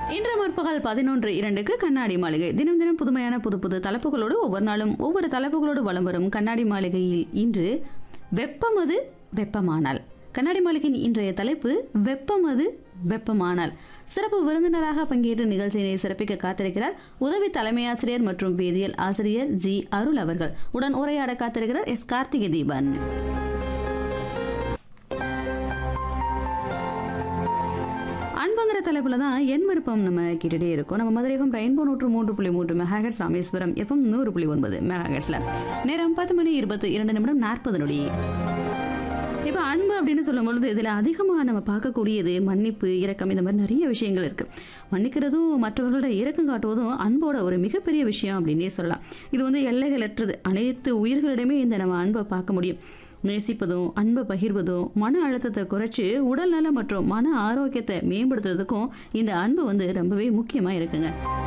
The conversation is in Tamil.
இன்று முற்பகல் பதினொன்று இரண்டுக்கு கண்ணாடி மாளிகை தினம் தினம் புதுமையான புது புது தலைப்புகளோடு ஒவ்வொரு நாளும் ஒவ்வொரு தலைப்புகளோடு வலம் வரும் கண்ணாடி மாளிகையில் இன்று வெப்பமது வெப்பமானால் கண்ணாடி மாளிகையின் இன்றைய தலைப்பு வெப்பமது வெப்பமானால் சிறப்பு விருந்தினராக பங்கேற்று நிகழ்ச்சியினை சிறப்பிக்க காத்திருக்கிறார் உதவி தலைமை ஆசிரியர் மற்றும் வேதியியல் ஆசிரியர் ஜி அருள் அவர்கள் உடன் உரையாட காத்திருக்கிறார் எஸ் கார்த்திகை தீபன் அன்புங்கிற தலைப்பில் தான் என் விருப்பம் நம்ம கேட்டுகிட்டே இருக்கோம் நம்ம மதுரை எஃப்எம் ரெயின்போ நூற்று மூன்று புள்ளி மூன்று மெகாஹெட்ஸ் ராமேஸ்வரம் எஃப்எம் நூறு புள்ளி ஒன்பது மெகாஹெட்ஸில் நேரம் பத்து மணி இருபத்தி இரண்டு நிமிடம் நாற்பது நொடி இப்போ அன்பு அப்படின்னு சொல்லும்பொழுது இதில் அதிகமாக நம்ம பார்க்கக்கூடியது மன்னிப்பு இரக்கம் இந்த மாதிரி நிறைய விஷயங்கள் இருக்குது மன்னிக்கிறதும் மற்றவர்களோட இரக்கம் காட்டுவதும் அன்போட ஒரு மிகப்பெரிய விஷயம் அப்படின்னே சொல்லலாம் இது வந்து எல்லைகளற்றது அனைத்து உயிர்களிடமே இந்த நம்ம அன்பை பார்க்க முடியும் நேசிப்பதும் அன்பை பகிர்வதும் மன அழுத்தத்தை குறைச்சி உடல்நலம் மற்றும் மன ஆரோக்கியத்தை மேம்படுத்துறதுக்கும் இந்த அன்பு வந்து ரொம்பவே முக்கியமாக இருக்குங்க